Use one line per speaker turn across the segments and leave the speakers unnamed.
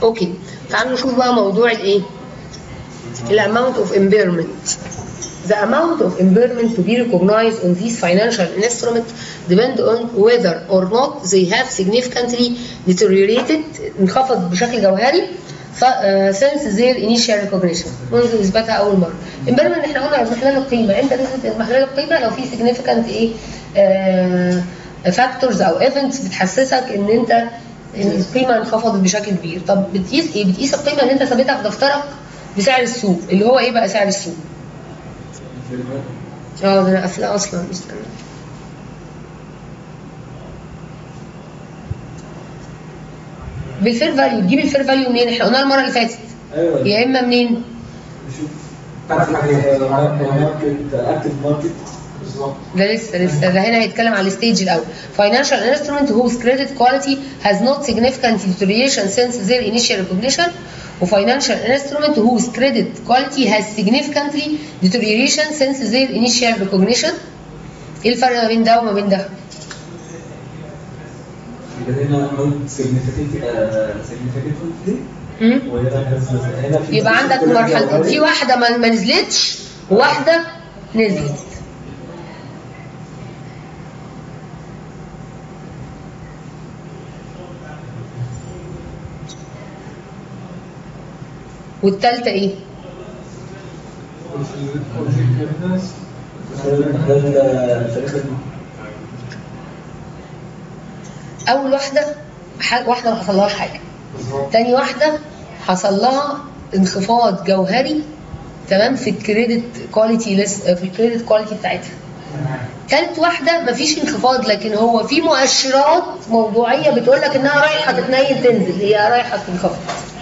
اوكي تعالوا نشوف بقى موضوع الايه الاماونت اوف impairment The amount of impairment to be recognized on these financial instruments depend on whether or not they have significantly deteriorated انخفض بشكل جوهري ف- آه، since their initial recognition منذ اثباتها اول مره. impairment احنا قلنا اضمحلال القيمه، امتى نثبت اضمحلال القيمه؟ لو في significant ايه فاكتورز او ايفنتس بتحسسك ان انت ان القيمه انخفضت بشكل كبير، طب بتقيس ايه؟ بتقيس القيمه اللي انت ثابتها في دفترك بسعر السوق، اللي هو ايه بقى سعر السوق؟ اه ده انا قافلاه اصلا استنى بالفير فاليو تجيب الفير فاليو منين؟ احنا قلنا المره اللي فاتت
ايوه
يا اما منين؟
نشوف ثلاث حاجات ماركت اكتف ماركت بالظبط
ده لسه لسه ده هنا هيتكلم على الستيج الاول financial instrument whose credit quality has not significant deterioration since their initial recognition و financial instrument whose credit quality has significantly deterioration since their initial recognition ايه الفرق ما بين ده وما بين ده؟
يبقى هنا نوت سيجنيفيكانت سيجنيفيكانتلي
مم؟
وهنا هنا في
يبقى عندك مرحلتين في واحده ما ما نزلتش وواحده نزلت والثالثه ايه؟ اول واحده ح- واحده ما حصلهاش حاجه تاني واحده حصل لها انخفاض جوهري تمام في الكريدت كواليتي لس في الكريدت كواليتي بتاعتها تالت واحده مفيش انخفاض لكن هو في مؤشرات موضوعيه بتقول لك انها رايحه تتنيل تنزل هي رايحه تنخفض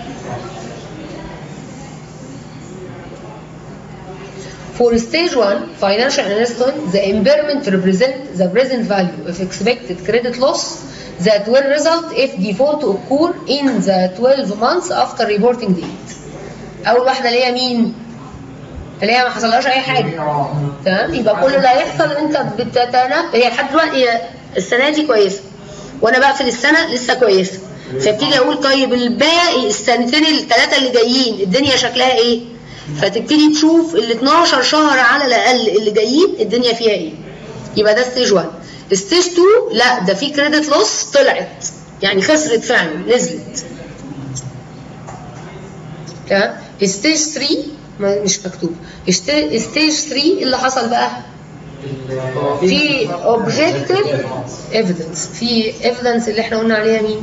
For stage one financial investment, the impairment represent the present value of expected credit loss that will result if default occur in the 12 months after reporting date. أول واحدة اللي هي مين؟ اللي هي ما حصلهاش أي حاجة. تمام؟ يبقى كل اللي هيحصل أنت بتتنبأ هي لحد دلوقتي هي السنة دي كويسة. وأنا بقفل السنة لسه كويسة. فابتدي أقول طيب الباقي السنتين الثلاثة اللي جايين الدنيا شكلها إيه؟ فتبتدي تشوف ال 12 شهر على الاقل اللي جايين الدنيا فيها ايه يبقى ده ستيج 1 ستيج 2 لا ده في كريدت لوس طلعت يعني خسرت فعلا نزلت تمام ستيج 3 ما- مش مكتوب ستيج 3 اللي حصل بقى في objective evidence في evidence اللي احنا قلنا عليها مين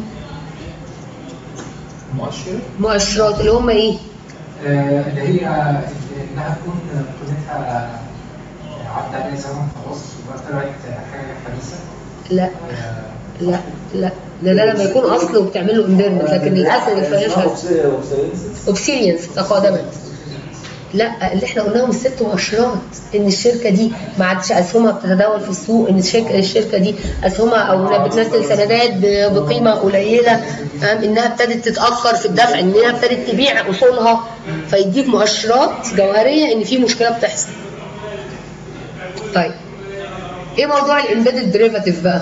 مؤشر
مؤشرات اللي هم ايه
آه، اللي هي انها تكون قيمتها عدى عليها زمن خلاص وطلعت حاجه حديثه
لا
آه،
لا لا ده ده لما يكون اصل وبتعمل له امبيرمنت لكن الاصل الفاينانشال اوبسيلينس تقادمت لا اللي احنا قلناهم الست مؤشرات ان الشركه دي ما عادش اسهمها بتتداول في السوق ان الشركه الشركه دي اسهمها او بتنزل سندات ب- بقيمه قليله فاهم؟ انها ابتدت تتاخر في الدفع انها ابتدت تبيع اصولها فيديك مؤشرات جوهريه ان في مشكله بتحصل. طيب ايه موضوع الامبيدد ديريفاتيف بقى؟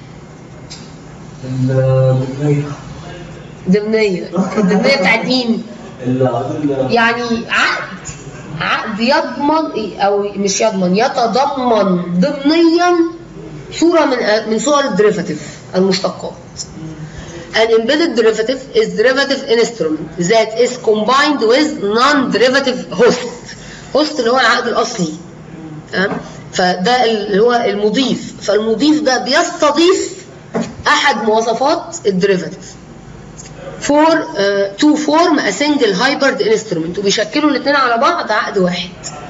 ضمنيه الضمنيه بتاعت مين؟ يعني عقد عقد يضمن او مش يضمن يتضمن ضمنيا صوره من من صور الديريفاتيف المشتقات An embedded derivative is derivative instrument that is combined with non-derivative host. host اللي هو العقد الأصلي. تمام؟ فده اللي هو المضيف، فالمضيف ده بيستضيف أحد مواصفات الديريفاتيف. for uh, to form a single hybrid instrument وبيشكلوا الاثنين على بعض عقد واحد.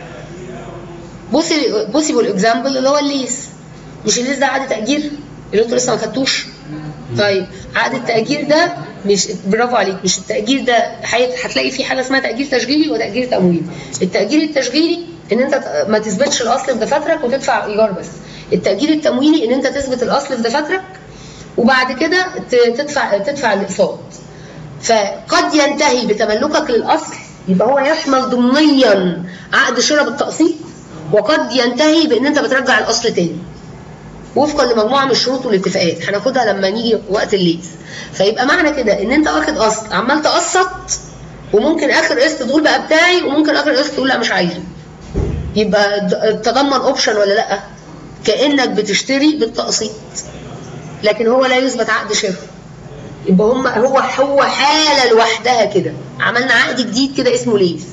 بصي possible example اللي هو الليس. مش الليس ده عقد تأجير اللي انتوا لسه ما خدتوش؟ طيب عقد التأجير ده مش برافو عليك مش التأجير ده هيت- هتلاقي فيه حاجة اسمها تأجير تشغيلي وتأجير تمويلي. التأجير التشغيلي ان انت ما تثبتش الاصل في دفاترك وتدفع ايجار بس. التأجير التمويلي ان انت تثبت الاصل في دفاترك وبعد كده ت- تدفع تدفع الاقساط. فقد ينتهي بتملكك للاصل يبقى هو يشمل ضمنيا عقد شراء بالتقسيط وقد ينتهي بان انت بترجع الاصل تاني وفقا لمجموعه من الشروط والاتفاقات هناخدها لما نيجي وقت الليز فيبقى معنى كده ان انت واخد قسط عمال تقسط وممكن اخر قسط تقول بقى بتاعي وممكن اخر قسط تقول لا مش عايزه يبقى د- تضمن اوبشن ولا لا كانك بتشتري بالتقسيط لكن هو لا يثبت عقد شراء يبقى هم هو هو حاله لوحدها كده عملنا عقد جديد كده اسمه ليز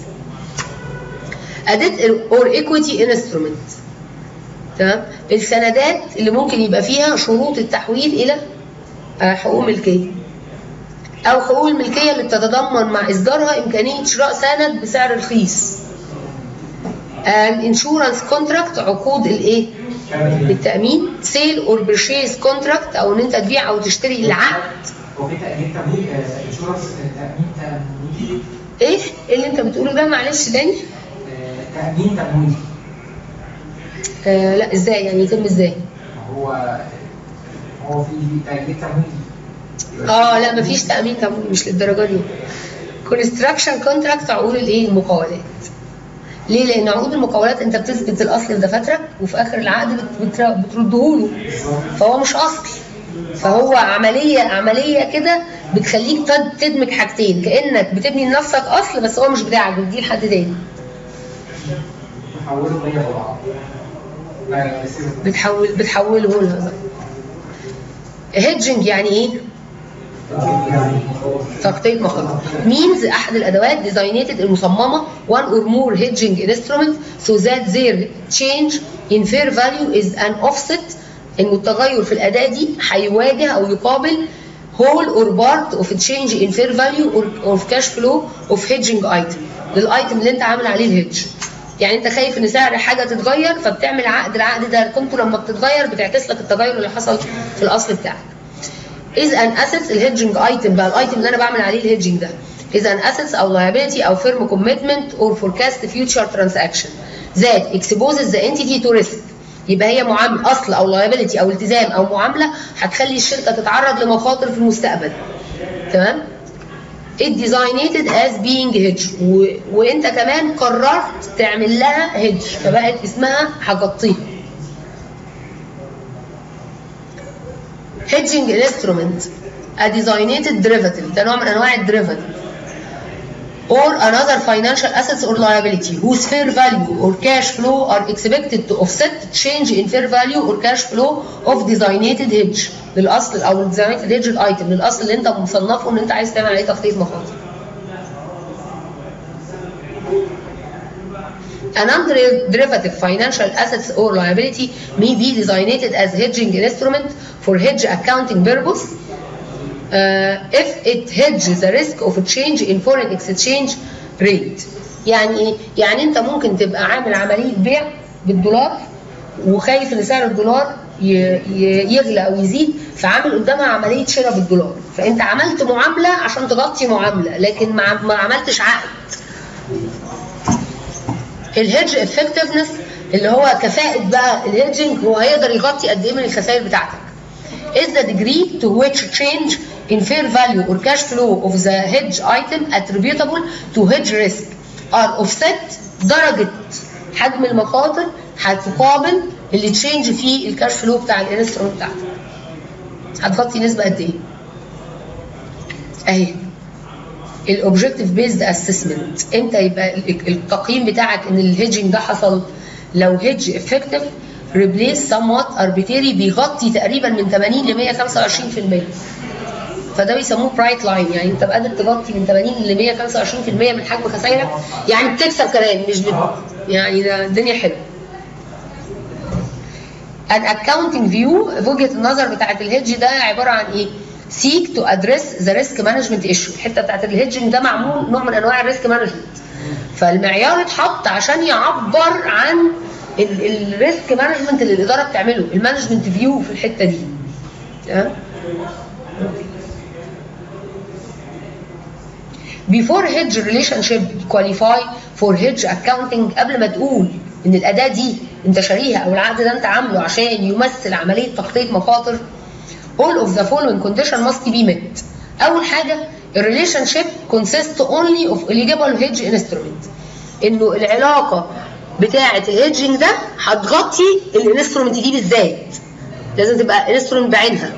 اديت اور ايكويتي انسترومنت تمام السندات اللي ممكن يبقى فيها شروط التحويل الى آه، حقوق ملكيه او حقوق الملكيه اللي بتتضمن مع اصدارها امكانيه شراء سند بسعر رخيص انشورنس كونتراكت عقود الايه التامين سيل اور بيرشيز كونتراكت او ان انت تبيع او تشتري العقد
هو في تأمين تمويل انشورنس تأمين تمويلي
ايه اللي انت بتقوله ده معلش تاني
آه، تأمين تمويلي
آه لا ازاي يعني يتم ازاي
هو هو في تأمين تمويلي
اه لا مفيش تامين تمويلي مش للدرجه دي كونستراكشن كونتراكت عقود الايه المقاولات ليه لان عقود المقاولات انت بتثبت الاصل لدفاترك وفي اخر العقد بت- بتر- بترده له فهو مش اصل فهو عمليه عمليه كده بتخليك تد- تدمج حاجتين كانك بتبني لنفسك اصل بس هو مش بتاعك بتديه لحد تاني
يحولوا 100 دولار لا يصير
بتحول بتحوله لها هيدجنج يعني ايه؟ تغطية مخاطر means أحد الأدوات designated المصممة one or more hedging instrument so that their change in fair value is an offset إن التغير في الأداة دي هيواجه أو يقابل whole or part of a change in fair value or of cash flow of hedging item للأيتم اللي أنت عامل عليه الهيدج يعني أنت خايف إن سعر حاجة تتغير فبتعمل عقد العقد ده قيمته لما بتتغير بتعكس لك التغير اللي حصل في الأصل بتاعك is an asset الهيدجنج ايتم بقى الايتم اللي انا بعمل عليه الهيدجنج ده is an assets او liability او firm commitment or forecast future transaction that exposes the entity to risk يبقى هي معامله اصل او liability او التزام او معامله هتخلي الشركه تتعرض لمخاطر في المستقبل تمام it designated as being hedge و... وانت كمان قررت تعمل لها hedge فبقت اسمها هغطيها hedging instrument a designated derivative ده نوع من انواع الديريفاتيف or another financial assets or liability whose fair value or cash flow are expected to offset change in fair value or cash flow of designated hedge للاصل او designated hedge الايتم للاصل اللي انت مصنفه ان انت عايز تعمل عليه تخطيط مخاطر A non-derivative financial assets or liability may be designated as hedging instrument for hedge accounting purpose uh, if it hedges the risk of a change in foreign exchange rate. يعني ايه؟ يعني انت ممكن تبقى عامل عمليه بيع بالدولار وخايف ان سعر الدولار ي- ي- يغلى او يزيد فعامل قدامها عمليه شراء بالدولار فانت عملت معامله عشان تغطي معامله لكن ما ما عملتش عقد الهيدج افكتفنس اللي هو كفاءة بقى الهيدجنج هو هيقدر يغطي قد ايه من الخسائر بتاعتك is the degree to which change in fair value or cash flow of the hedge item attributable to hedge risk are offset درجة حجم المخاطر هتقابل اللي تشينج فيه الكاش فلو بتاع الانسترومنت بتاعتك هتغطي نسبة قد ايه؟ اهي الاوبجكتيف بيزد اسسمنت امتى يبقى ال- التقييم بتاعك ان الهيدجنج ده حصل لو هيدج افكتيف ريبليس سم وات اربيتري بيغطي تقريبا من 80 ل 125% فده بيسموه برايت لاين يعني انت قادر تغطي من 80 ل 125% من حجم خسائرك يعني بتكسب كمان مش بت... يعني ده الدنيا حلوه an accounting view في وجهه النظر بتاعت الهيدج ده عباره عن ايه؟ seek to address the risk management issue الحته بتاعت الهيدجنج ده معمول نوع من انواع الريسك مانجمنت فالمعيار اتحط عشان يعبر عن الريسك مانجمنت اللي الاداره بتعمله المانجمنت فيو في الحته دي تمام before hedge relationship qualify for hedge accounting قبل ما تقول ان الاداه دي انت شاريها او العقد ده انت عامله عشان يمثل عمليه تخطيط مخاطر all of the following condition must be met اول حاجه الريليشن شيب consists only of eligible hedge instrument انه العلاقه بتاعه الهيدجنج ده هتغطي الانسترومنت دي بالذات لازم تبقى انسترومنت بعينها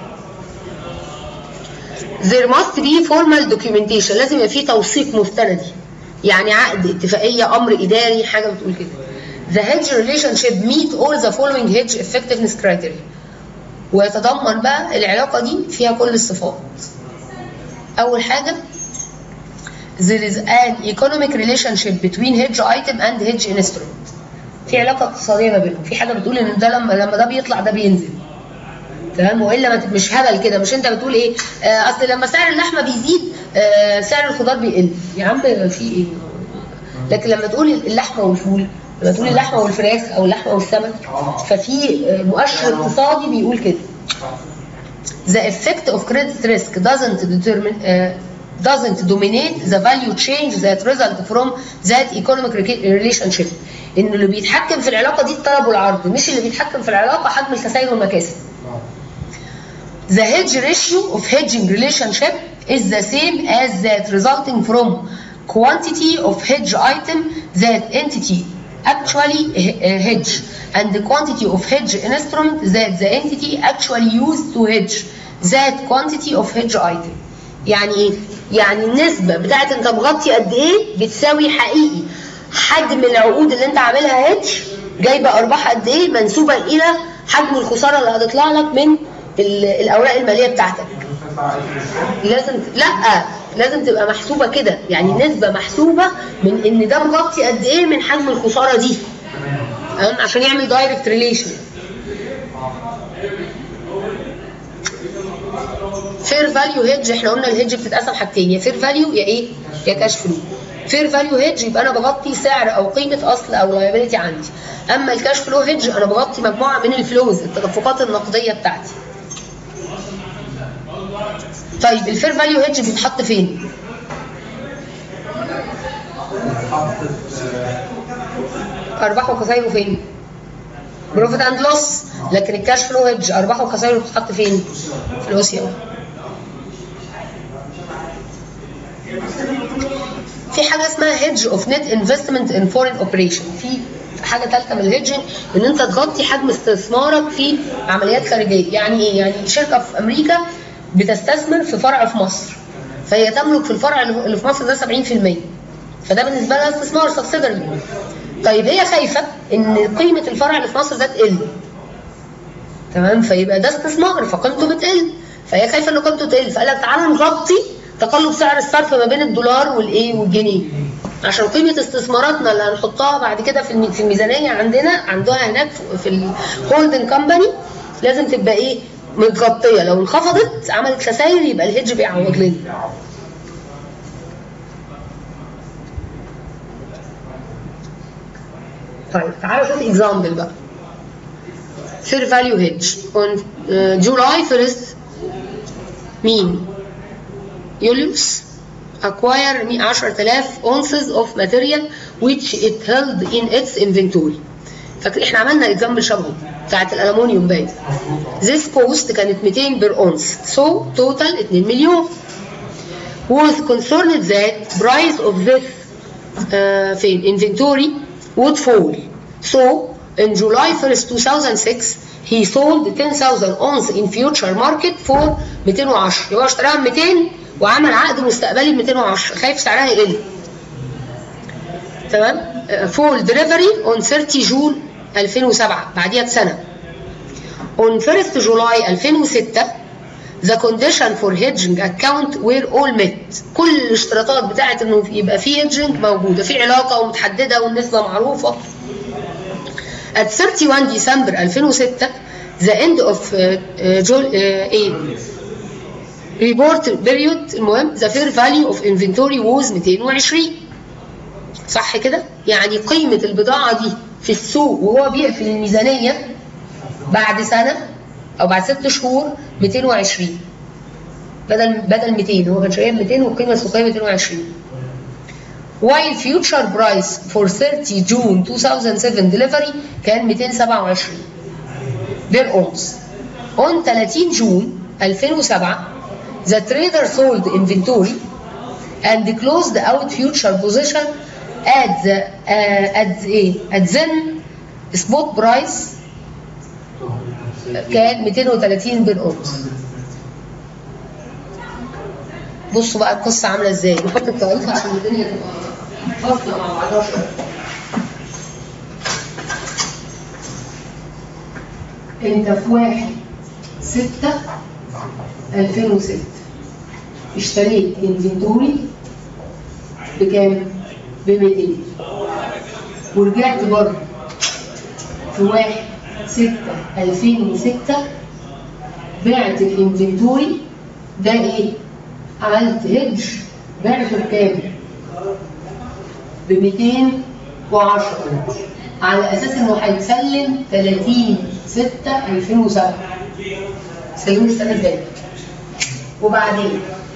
there must be formal documentation لازم يبقى في توثيق مستندي يعني عقد اتفاقية أمر إداري حاجة بتقول كده the hedge relationship meet all the following hedge effectiveness criteria ويتضمن بقى العلاقة دي فيها كل الصفات أول حاجة there is an economic relationship between hedge item and hedge instrument في علاقة اقتصادية ما بينهم في حاجة بتقول إن ده لما لما ده بيطلع ده بينزل تمام والا ما ت- مش هبل كده مش انت بتقول ايه آه اصل لما سعر اللحمه بيزيد آه سعر الخضار بيقل يا عم في ايه لكن لما تقول اللحمه والفول لما تقول اللحمه والفراخ او اللحمه والسمك ففي آه، مؤشر اقتصادي بيقول كده the effect of credit risk doesn't determine uh, doesn't dominate the value change that result from that economic rela- relationship ان اللي بيتحكم في العلاقه دي الطلب والعرض مش اللي بيتحكم في العلاقه حجم الخسائر والمكاسب The hedge ratio of hedging relationship is the same as that resulting from quantity of hedge item that entity actually uh, hedge and the quantity of hedge instrument that the entity actually used to hedge that quantity of hedge item. يعني ايه؟ يعني النسبة بتاعت انت مغطي قد ايه بتساوي حقيقي حجم العقود اللي انت عاملها هيدج جايبة ارباح قد ايه منسوبة الى حجم الخسارة اللي هتطلع لك من ال- الاوراق المالية بتاعتك. لازم لا لازم تبقى محسوبه كده يعني نسبه محسوبه من ان ده مغطي قد ايه من حجم الخساره دي تمام عشان يعمل دايركت ريليشن فير فاليو هيدج احنا قلنا الهيدج بتتقسم حاجتين يا فير فاليو يا ايه يا كاش فلو فير فاليو هيدج يبقى انا بغطي سعر او قيمه اصل او لايبيلتي عندي اما الكاش فلو هيدج انا بغطي مجموعه من الفلوز التدفقات النقديه بتاعتي طيب الفير فاليو هيدج بيتحط فين؟ ارباح وخسائره فين؟ بروفيت اند لوس لكن الكاش فلو هيدج ارباح وخسائره بتتحط فين؟ في الاو او في حاجه اسمها هيدج اوف نت انفستمنت ان فورين اوبريشن في حاجه ثالثه من الهيدجنج ان انت تغطي حجم استثمارك في عمليات خارجيه يعني ايه يعني شركه في امريكا بتستثمر في فرع في مصر فهي تملك في الفرع اللي في مصر ده 70% فده بالنسبه لها استثمار سبسيدري طيب هي خايفه ان قيمه الفرع اللي في مصر ده تقل تمام فيبقى ده استثمار فقيمته بتقل فهي خايفه ان قيمته تقل فقال لك تعالى نغطي تقلب سعر الصرف ما بين الدولار والايه والجنيه عشان قيمه استثماراتنا اللي هنحطها بعد كده في الم- في الميزانيه عندنا عندها هناك في- في الهولدنج كومباني لازم تبقى ايه متغطيه لو انخفضت عملت خسائر يبقى الهيدج بيعوض لنا طيب تعالى شوف اكزامبل بقى fair value hedge on uh, July 1st مين يوليوس acquire مي- 10000 ounces of material which it held in its inventory فاكر احنا عملنا اكزامبل شبهه بتاعت الالومنيوم باين this cost كانت 200 بير اونس so total 2 مليون was concerned that price of this uh, فين inventory would fall so in July 1st 2006 he sold 10,000 ounce in future market for 210 يبقى اشتراها ب 200 وعمل عقد مستقبلي ب 210 خايف سعرها يقل تمام فول دليفري اون 30 جون 2007 بعديها بسنه on 1st July 2006 the condition for hedging account were all met كل الاشتراطات بتاعت انه يبقى في hedging موجوده في علاقه ومتحدده والنسبه معروفه at 31 December 2006 the end of uh, uh, Jul- uh, ايه report period المهم the fair value of inventory was 220 صح كده؟ يعني قيمة البضاعة دي في السوق وهو بيقفل الميزانية بعد سنة أو بعد ست شهور 220 بدل بدل 200 هو كان شايل 200 والقيمة السوقية 220 while future price for 30 June 2007 delivery كان 227 بير اونس on 30 جون 2007 the trader sold inventory and closed out future position at the uh, at the at then spot price كان 230 بن اونص بصوا بقى القصه عامله ازاي نحط التواريخ عشان الدنيا تبقى فاصله مع بعضها شويه انت في واحد ستة 2006 اشتريت انفنتوري بكام؟ ب 200 ورجعت برضه في واحد ستة 2006 بعت الانفنتوري ده ايه؟ عملت هيدج بعته بكام؟ ب 210 على اساس انه هيتسلم 30 6 2007 سلموني السنه الجايه وبعدين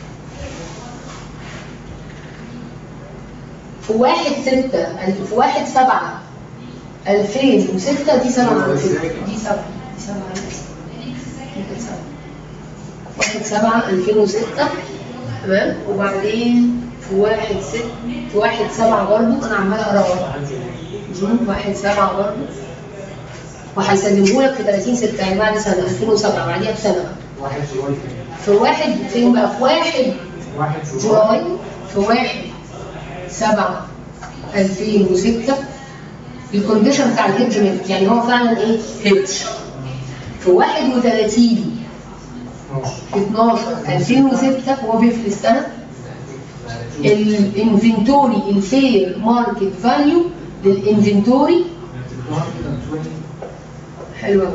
في واحد ستة في واحد سبعة 2006 دي سنة على فكرة. دي سبعة دي سبعة دي كانت سبعة. واحد سبعة 2006 تمام وبعدين في واحد ست في واحد سبعة برضه أنا عمالة أقرا جون واحد سبعة برضه وهيسلمه لك في 30 6 يعني بعد سنة 2007 بعديها بسنة
واحد جولاي كده
في واحد فين بقى في واحد
واحد جولاي
جولاي في واحد سبعة 2006 الكونديشن بتاع الهيدجمنت يعني هو فعلا ايه هيدج في 31
12
12 2006 هو بيفرق السنة الانفنتوري الفير ماركت فاليو للانفنتوري حلوة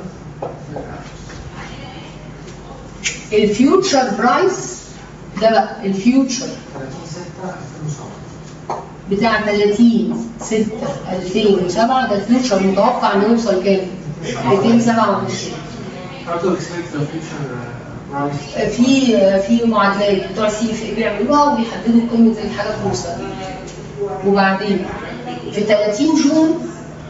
الفيوتشر برايس ده بقى الفيوتشر
30 6 2007
بتاع 30 6 2007 ده الفيوتشر متوقع انه يوصل كام؟ 227
How to expect the future uh, price?
في في معادلات بتوع سي اف بيعملوها وبيحددوا قيمه الحاجه في المستقبل وبعدين في 30 جون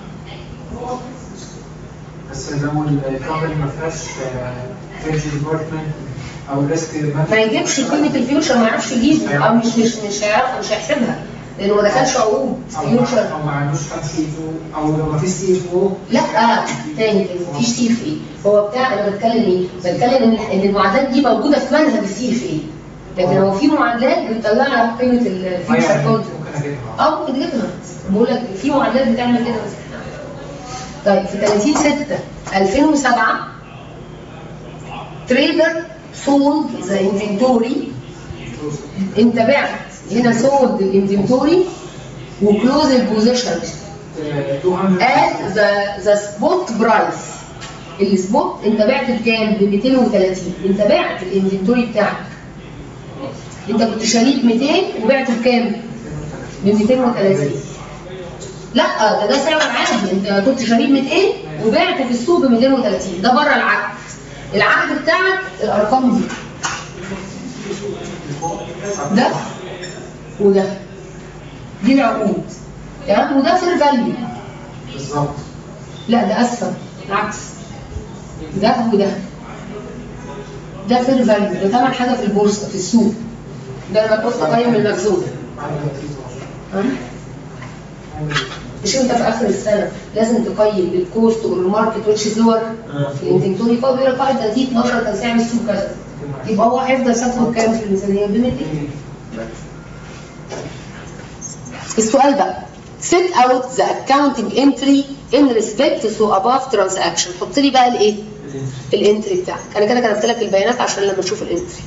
بس لو الكومباني ما فيهاش تريجري ديبارتمنت او ريسك
ما يجيبش قيمه الفيوتشر ما يعرفش يجيبها او مش مش مش هيعرف مش هيحسبها لانه ما دخلش عقود فيوتشر
او ما عندوش حد سي اف او او لو ما فيش سي اف او
لا تاني مفيش سي اف اي هو بتاع انا بتكلم ايه؟ بتكلم ان ان المعادلات دي موجوده في منهج السي اف اي لكن هو في معادلات بتطلع لك قيمه الفيوتشر كونتراكت
ممكن اجيبها
اه ممكن تجيبها بقول لك في معادلات بتعمل كده بس طيب في 30 6 2007 تريدر سولد ذا انفنتوري انت بعت هنا سولد الانفنتوري وكلوز البوزيشن
آه، 200
at the the spot price السبوت انت بعت بكام؟ ب 230 انت بعت الانفنتوري بتاعك انت كنت شاريه ب 200 وبعته بكام؟ ب 230 لا ده ده سعر عادي انت كنت شاريه ب 200 وبعته في السوق ب 230 ده بره العقد العقد بتاعك الارقام دي ده وده دي العقود تمام وده فير فاليو
بالظبط
لا ده اسفل العكس ده وده ده فير فاليو ده ثمن حاجه في البورصه في السوق ده لما تبص تقيم المخزون ها؟ مش انت في اخر السنه لازم تقيم الكوست والماركت ويتش از لور في الانفنتوري فهو بيقول لك 31 12 كان سعر السوق كذا يبقى هو هيفضل ثابته بكام في الميزانيه ب 200 السؤال بقى set out the accounting entry in respect to above transaction حط لي بقى الايه الانتري بتاعك انا كده كتبت لك البيانات عشان لما تشوف الانتري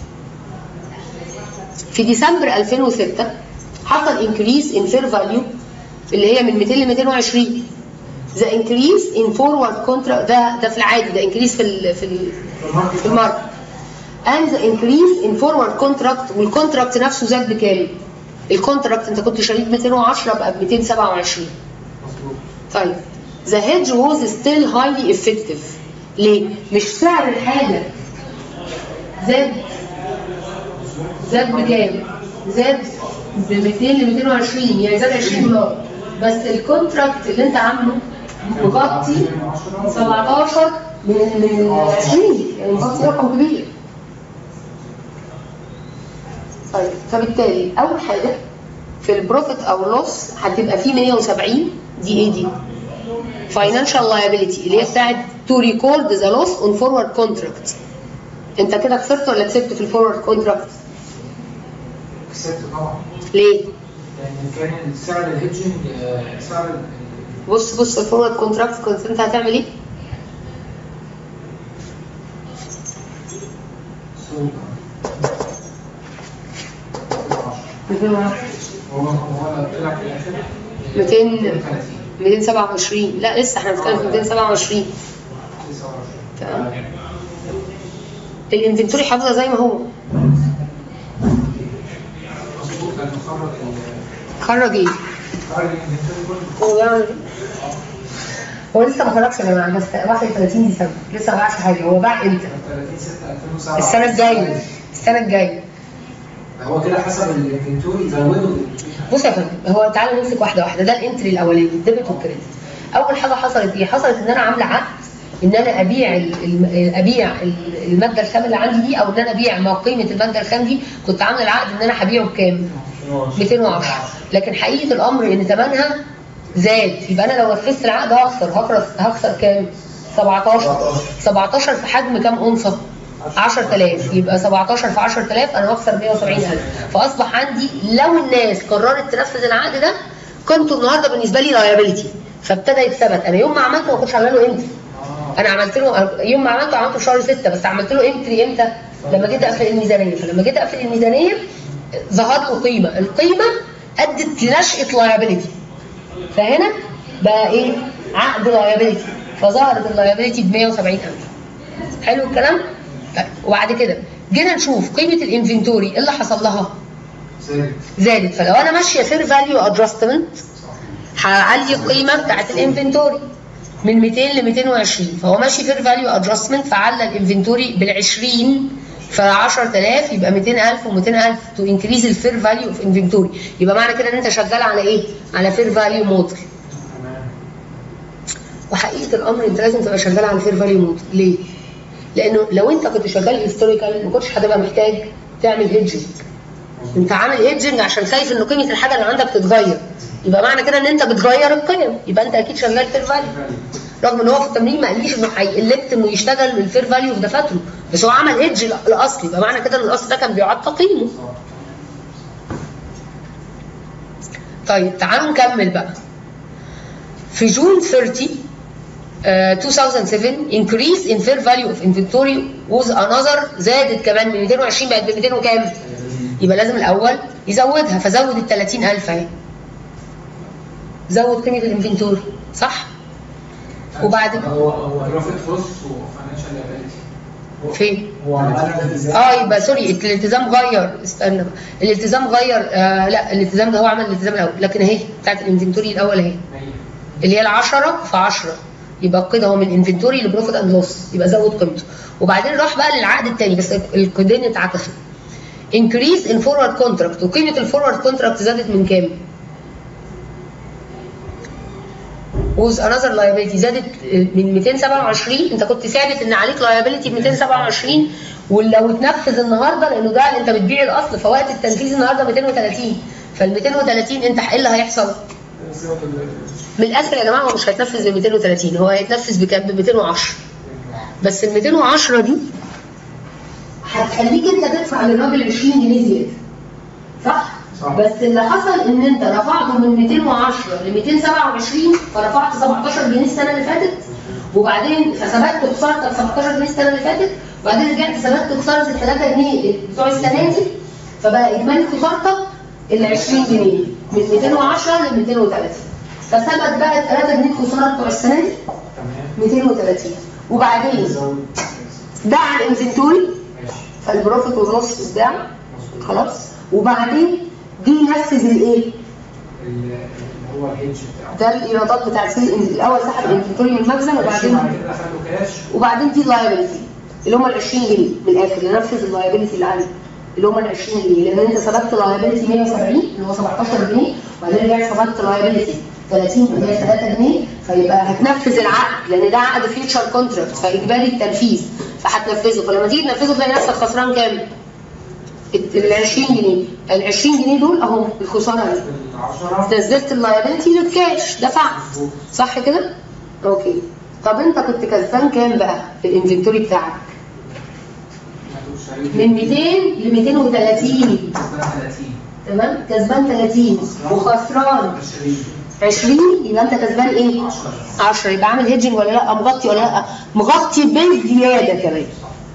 في ديسمبر 2006 حصل انكريز ان فير فاليو اللي هي من 200 ل 220 ذا انكريز ان فورورد كونترا ده ده في العادي ده انكريز في ال في ال في الماركت and the increase in forward contract والكونتراكت نفسه زاد بكام؟ الكونتراكت انت كنت شاريه ب 210 بقى ب 227
مظبوط
طيب the hedge was still highly effective ليه؟ مش سعر الحاجة زاد زاد بكام؟ زاد ب 200 ل 220 يعني زاد 20 دولار بس الكونتراكت اللي انت عامله مغطي 17 من من 20 يعني مغطي رقم كبير طيب فبالتالي اول حاجه في البروفيت او لوس هتبقى فيه 170 دي ايه دي؟ فاينانشال لايبيليتي اللي هي بتاعت to record the loss on forward contract انت كده خسرت ولا كسبت في الفورورد كونتراكت
كسبت طبعا
ليه
لان كان سعر الهيدجنج آه، سعر ال-
بص بص الفورورد كونتراكت كنت انت هتعمل ايه
السوق
210
هو هو طلع في الاخر
200
230
227 لا لسه احنا بنتكلم في 227
29
تمام. الانفنتوري حافظه زي ما هو
مظبوط لانه خرج ال-
خرج ايه
خرج الانفنتوري كله
هو بيعمل ايه هو لسه ما خرجش يا جماعه بس 31 ديسمبر لسه ما باعش حاجه هو باع امتى
30 6 2007
السنه الجايه السنه الجايه
هو كده حسب الانفنتوري زودوا
بص يا فندم هو تعالى نمسك واحده واحده ده الانتري الاولاني الديبت والكريدت اول حاجه حصلت ايه حصلت ان انا عامله عقد ان انا ابيع ال- ال- ابيع ال- الماده الخام اللي عندي دي او ان انا ابيع ما قيمه الماده الخام دي كنت عامله العقد ان انا هبيعه بكام 210 لكن حقيقه الامر ان ثمنها زاد يبقى انا لو نفذت العقد هخسر هخسر هخسر كام 17 17 في حجم كام اونصه 10000 يبقى 17 في 10000 انا هخسر 170000 فاصبح عندي لو الناس قررت تنفذ العقد ده قيمته النهارده بالنسبه لي لايبيلتي فابتدى يتثبت انا يوم ما عملته ما كنتش عامله له انتري انا عملت له يوم ما عملته عملته في شهر 6 بس عملت له انتري امتى لما جيت اقفل الميزانيه فلما جيت اقفل الميزانيه ظهر له قيمه القيمه ادت لنشاه لايبيلتي فهنا بقى ايه عقد لايبيلتي فظهرت اللايبيلتي ب 170000 حلو الكلام طيب وبعد كده جينا نشوف قيمه الانفنتوري ايه اللي حصل لها
زادت
زادت فلو انا ماشيه فير فاليو ادجستمنت هعلي القيمه بتاعت الانفنتوري من 200 ل 220 فهو ماشي فير فاليو ادجستمنت فعلى الانفنتوري بال 20 ف 10000 يبقى 200000 و200000 تو انكريز الفير فاليو اوف انفنتوري يبقى معنى كده ان انت شغال على ايه؟ على فير فاليو موديل
تمام
وحقيقه الامر انت لازم تبقى شغال على الفير فاليو موديل ليه؟ لانه لو انت كنت شغال هيستوريكال ما كنتش هتبقى محتاج تعمل هيدجنج انت عامل هيدجنج عشان خايف ان قيمه الحاجه اللي عندك تتغير يبقى معنى كده ان انت بتغير القيم يبقى انت اكيد شغال فير فاليو رغم ان هو في التمرين ما قاليش انه هيقلكت انه يشتغل بالفير فاليو في دفاتره بس هو عمل هيدج الاصلي يبقى معنى كده ان الاصل ده كان بيعاد تقييمه طيب تعالوا نكمل بقى في جون 30 آه، 2007 increase in fair value of inventory was another زادت كمان من 220 بقت ب 200 وكام؟ يبقى لازم الاول يزودها فزود ال 30000 اهي زود قيمه الانفنتوري صح؟ وبعد
هو هو بروفيت لوس وفاينانشال ليابيلتي
فين؟
هو عمل التزام
اه يبقى سوري الالتزام غير استنى بقى الالتزام غير آه لا الالتزام ده هو عمل الالتزام الاول لكن اهي بتاعت الانفنتوري الاول اهي اللي هي ال 10 في 10 يبقى كده هو من انفنتوري لبروفيت اند لوس يبقى زود قيمته وبعدين راح بقى للعقد الثاني بس القيدين اتعكسوا انكريز ان فورورد كونتراكت وقيمه الفورورد كونتراكت زادت من كام؟ وز انذر لايبيلتي زادت من 227 انت كنت ثابت ان عليك لايبيلتي ب 227 ولو اتنفذ النهارده لانه ده انت بتبيع الاصل فوقت التنفيذ النهارده 230 فال 230 انت ايه اللي هيحصل؟ من الاخر يا جماعه هو مش هيتنفذ ب 230 هو هيتنفذ بكام؟ ب 210 بس ال 210 دي هتخليك انت تدفع للراجل 20 جنيه زياده صح؟
صح.
بس اللي حصل ان انت رفعته من 210 ل 227 فرفعت 17 جنيه السنه اللي فاتت وبعدين فثبت خسارتك 17 جنيه السنه اللي فاتت وبعدين رجعت ثبت خساره ال 3 جنيه بتوع السنه دي فبقى اجمالي خسارتك ال 20 جنيه من 210 ل 230 فثبت بقى ال 3 جنيه خساره بتوع السنه دي
تمام
230 وبعدين
زود
ده على الانفنتوري
ماشي
فالبروفيت واللوس اتباع
مظبوط
خلاص وبعدين دي ينفذ الايه؟
ال- اللي هو الهيدج بتاعه
ده الايرادات بتاعت سيل الاول سحب الانفنتوري من المخزن وبعدين
بعد كده اخدوا كاش
وبعدين دي اللايبيلتي اللي هم ال 20 جنيه من الاخر اللي نفذ اللايبيلتي اللي عليه اللي هم ال 20 جنيه لان انت ثبت لايبيلتي 170 اللي هو 17 جنيه وبعدين رجعت ثبت لايبيلتي 30 اللي هي 3 جنيه فيبقى هتنفذ العقد لان ده عقد فيوتشر كونتراكت فاجباري التنفيذ فهتنفذه فلما تيجي تنفذه تلاقي نفسك خسران كام؟ ال 20 جنيه ال 20 جنيه دول اهو الخساره اهي
ال 10
نزلت اللايبيلتي للكاش دفعت صح كده؟ اوكي طب انت كنت كسبان كام بقى في الانفنتوري بتاعك؟ من 200 ل 230 تمام كسبان 30 وخسران 20 يبقى انت كسبان ايه؟ 10 يبقى عامل هيدجنج ولا لا مغطي ولا لا مغطي بزياده كمان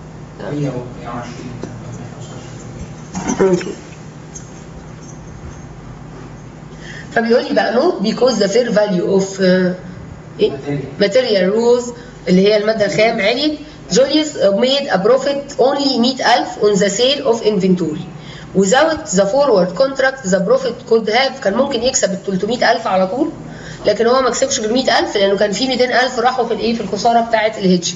فبيقول لي بقى نوت because the fair value of uh, إيه؟ material rules اللي هي المادة الخام عليت Julius made a profit only 100000 on the sale of inventory without the forward contract the profit could have كان ممكن يكسب ال 300000 على طول لكن هو ما كسبش بال 100000 لانه كان في 200000 راحوا في الايه في الخساره بتاعه الهيدج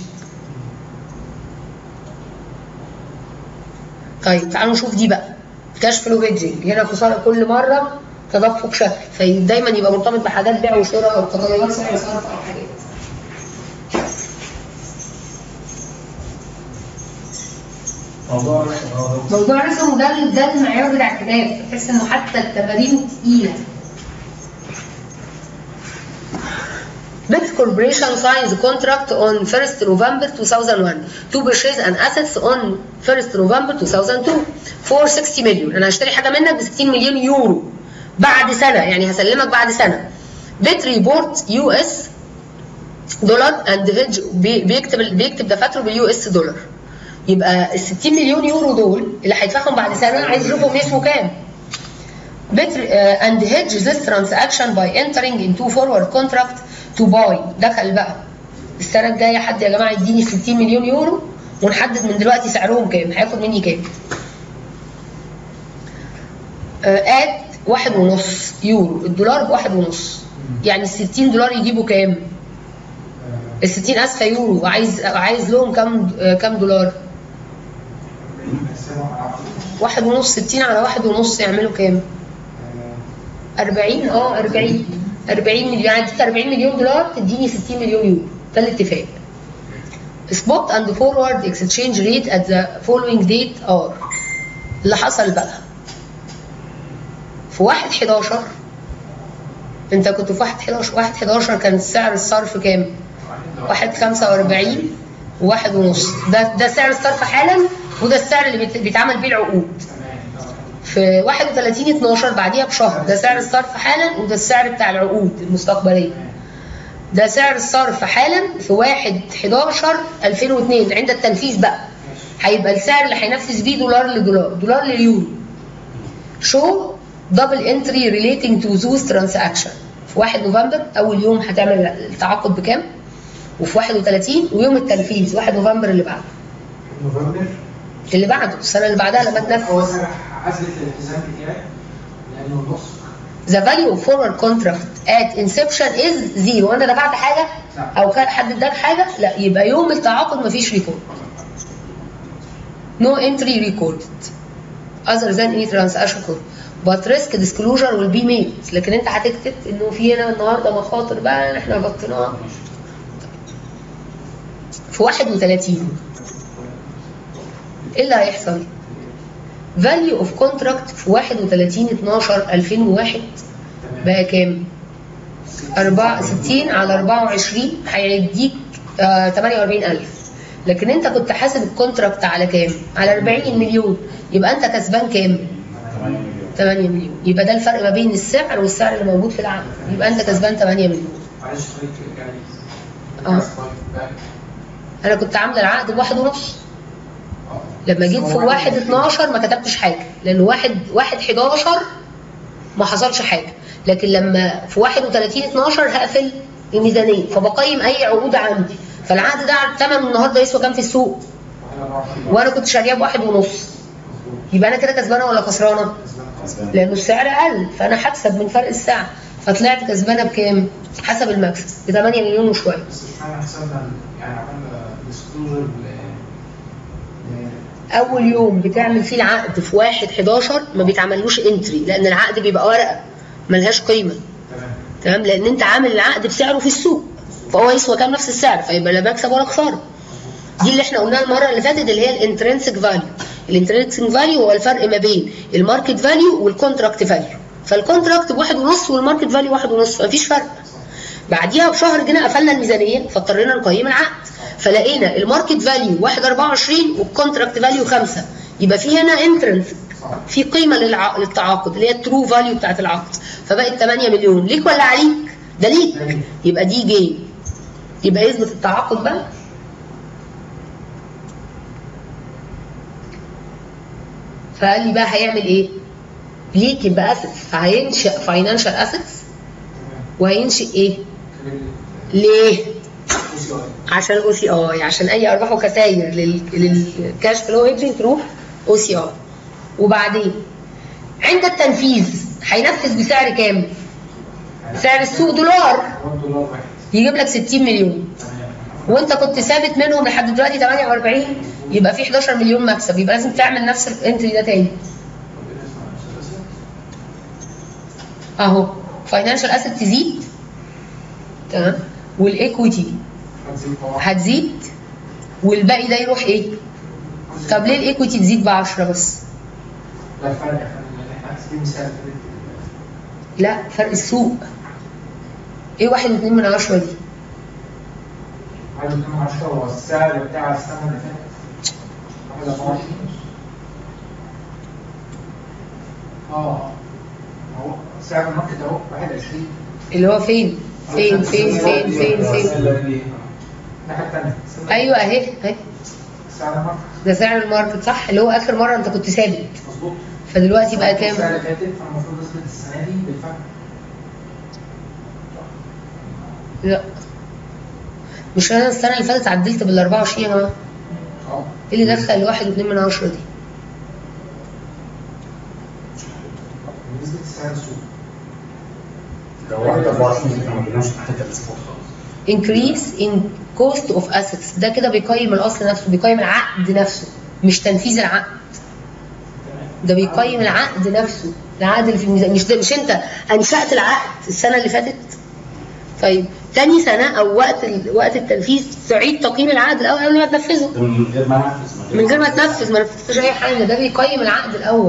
طيب تعالوا نشوف دي بقى كاش فلو هيدجنج هنا خساره كل مره تدفق شكل فدايما يبقى مرتبط بحاجات بيع وشراء او تغيرات سعر صرف او حاجات
موضوع
موضوع رسم ده ده المعيار بتاع الكتاب تحس انه حتى التمارين تقيله Bits Corporation signs a contract on 1st November 2001 to purchase an assets on 1st November 2002 for 60 مليون انا هشتري حاجه منك ب 60 مليون يورو بعد سنه يعني هسلمك بعد سنه بيت ريبورت يو اس دولار اند هيدج بيكتب بيكتب دفاتره باليو اس دولار يبقى ال 60 مليون يورو دول اللي هيدفعهم بعد سنه عايز اشوفهم اسمه كام better uh, and hedge this transaction by entering into forward contract to buy دخل بقى السنه الجايه حد يا جماعه يديني 60 مليون يورو ونحدد من دلوقتي سعرهم كام هياخد مني كام اد واحد ونص يورو الدولار بواحد ونص يعني ال 60 دولار يجيبوا كام؟ ال 60 اسفه يورو عايز عايز لهم كام كام دولار؟ واحد ونص 60 على واحد ونص يعملوا كام؟ 40 اه 40 40 مليون يعني اديك 40 مليون دولار تديني 60 مليون يورو ده الاتفاق spot and forward exchange rate at the following date are اللي حصل بقى في 1 11 انت كنت في 1 11 1 11 كان سعر الصرف كام؟ 1 45 وواحد ونص ده ده سعر الصرف حالا وده السعر اللي بيت- بيتعمل بيه العقود في 31 12 بعديها بشهر ده سعر الصرف حالا وده السعر بتاع العقود المستقبليه ده سعر الصرف حالا في 1 11 2002 عند التنفيذ بقى هيبقى السعر اللي هينفذ بيه دولار لدولار دولار لليورو شو دبل انتري ريليتنج تو ذوز ترانزاكشن في 1 نوفمبر اول يوم هتعمل التعاقد بكام وفي 31 ويوم التنفيذ 1 نوفمبر اللي بعده
نوفمبر
اللي بعده السنه اللي بعدها لما
هو
تنفذ
سعر عزلة الالتزام بتاعي لانه النص
the value of forward contract at inception is zero وانت دفعت حاجه او كان حد اداك حاجه لا يبقى يوم التعاقد مفيش ريكورد no entry recorded other than any transaction code but risk disclosure will be made لكن انت هتكتب انه في هنا النهارده مخاطر بقى احنا غطيناها في 31 ايه اللي هيحصل؟ value of contract في 31 12 2001 بقى كام؟ 64 على 24 هيديك آه 48000 لكن انت كنت حاسب الكونتراكت على كام؟ على 40 مليون يبقى انت كسبان كام؟ 8 مليون يبقى ده الفرق ما بين السعر والسعر اللي موجود في العقد يبقى انت كسبان 8 مليون
معلش طريقة يعني
اه انا كنت عامله العقد بواحد ونص لما جيت في واحد 12 ما كتبتش حاجه لان واحد واحد 11 ما حصلش حاجه لكن لما في 31 12 هقفل الميزانيه فبقيم اي عقود عندي فالعقد ده ثمنه النهارده يسوى كام في السوق وانا كنت شاريه بواحد ونص يبقى انا كده كسبانه ولا خسرانه؟ لانه السعر قل فانا هكسب من فرق السعر فطلعت كسبانه بكام؟ حسب المكسب ب 8 مليون وشويه
بس مش معنى حسابنا يعني عملنا ديسكلوجر
اول يوم بتعمل فيه العقد في 1 11 ما بيتعملوش انتري لان العقد بيبقى ورقه ملهاش قيمه
تمام
تمام لان انت عامل العقد بسعره في السوق فهو يسوى كام نفس السعر فيبقى لا مكسب ولا خساره دي اللي احنا قلناها المره اللي فاتت اللي هي الانترنسك فاليو الانترنسك فاليو هو الفرق ما بين الماركت فاليو والكونتراكت فاليو فالكونتراكت بواحد ونص والماركت فاليو واحد ونص فمفيش فرق بعديها بشهر جينا قفلنا الميزانيه فاضطرينا نقيم العقد فلقينا الماركت فاليو 1 24 والكونتراكت فاليو 5 يبقى في هنا انترنس في قيمه للع... للتعاقد اللي هي الترو فاليو بتاعت العقد فبقت 8 مليون ليك ولا عليك؟ ده ليك يبقى دي جين يبقى يثبت التعاقد بقى فقال لي بقى هيعمل ايه؟ ليك يبقى اسيتس فهينشئ فاينانشال اسيتس وهينشئ ايه؟ ليه؟ عشان الاو سي اي عشان اي ارباح وخسائر لل- للكاش فلو هيدجنج تروح او سي اي وبعدين عند التنفيذ هينفذ بسعر كام؟ سعر السوق دولار
هو دولار واحد
يجيب لك 60 مليون
تمام
وانت كنت ثابت منهم لحد دلوقتي 48 يبقى في 11 مليون مكسب يبقى لازم تعمل نفس الانتري ده تاني اهو فاينانشال اسيت تزيد تمام والايكويتي
هتزيد طبعا
هتزيد والباقي ده يروح ايه؟ طب ليه الايكويتي تزيد ب 10 بس؟
لا فرق يا فندم احنا حاسبين مثال
لا فرق السوق ايه واحد واتنين من عشرة دي؟
عايز 2 10 هو السعر بتاع السنه اللي فاتت واحد 24 اه هو سعر الماركت اهو 21
اللي هو فين؟ فين فين فين فين فين؟
الناحيه الثانيه
ايوه اهي اهي
سعر الماركت
ده سعر الماركت صح اللي هو اخر مره انت كنت ثابت
مظبوط
فدلوقتي بقى
السنه
كام؟
اللي فاتت فالمفروض اثبت السنه دي بالفرق
لا مش انا السنه اللي فاتت عدلت بال 24 يا جماعه
اه
ايه اللي دخل الواحد واتنين من عشرة دي؟
بالنسبه لسعر السوق
لو واحد 24 احنا ما جبناش تحت الاسبوع خالص
increase in cost of assets ده كده بيقيم الاصل نفسه بيقيم العقد نفسه مش تنفيذ العقد ده بيقيم العقد نفسه العقد اللي في الميزان مش ده مش انت انشات العقد السنه اللي فاتت طيب تاني سنه او وقت ال... وقت التنفيذ تعيد تقييم العقد الاول قبل ما تنفذه
ده من غير ما انفذ
من غير ما تنفذ ما نفذتش اي حاجه ده بيقيم العقد الاول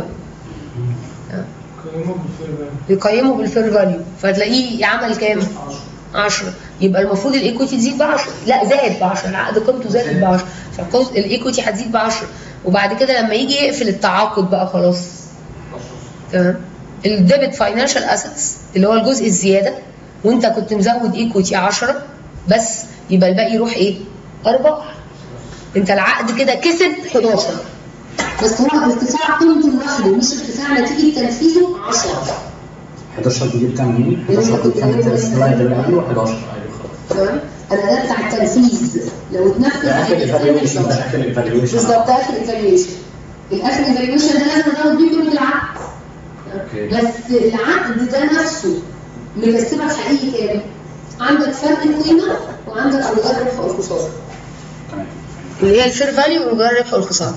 قيمه بالفرق
بيقيمه بالفير فاليو فتلاقيه عمل كام؟
10
10 يبقى المفروض الايكويتي تزيد ب 10 لا زاد ب 10 العقد قيمته زادت ب 10 فالايكويتي هتزيد ب 10 وبعد كده لما يجي يقفل التعاقد بقى خلاص تمام الديبت فاينانشال اسيتس اللي هو الجزء الزياده وانت كنت مزود ايكويتي 10 بس يبقى الباقي يروح ايه؟ ارباح انت العقد كده كسب 11 بس هو ارتفاع قيمته لوحده مش ارتفاع نتيجه تنفيذه 10
11 دي جبتها منين؟
اللي
11
أنا كنت
دي كانت
عايزة
السلايد اللي قبله 11 ايوه خلاص
تمام انا ده بتاع التنفيذ لو اتنفذ
ده اخر ايفالويشن ده اخر ايفالويشن
بالظبط ده اخر ايفالويشن الاخر ايفالويشن ده لازم ناخد بيه قيمه العقد
اوكي
بس العقد ده نفسه مكسبك حقيقي كام؟ عندك فرق القيمه وعندك اوجار الربح والخساره
تمام
اللي هي الفير فاليو واوجار الربح والخساره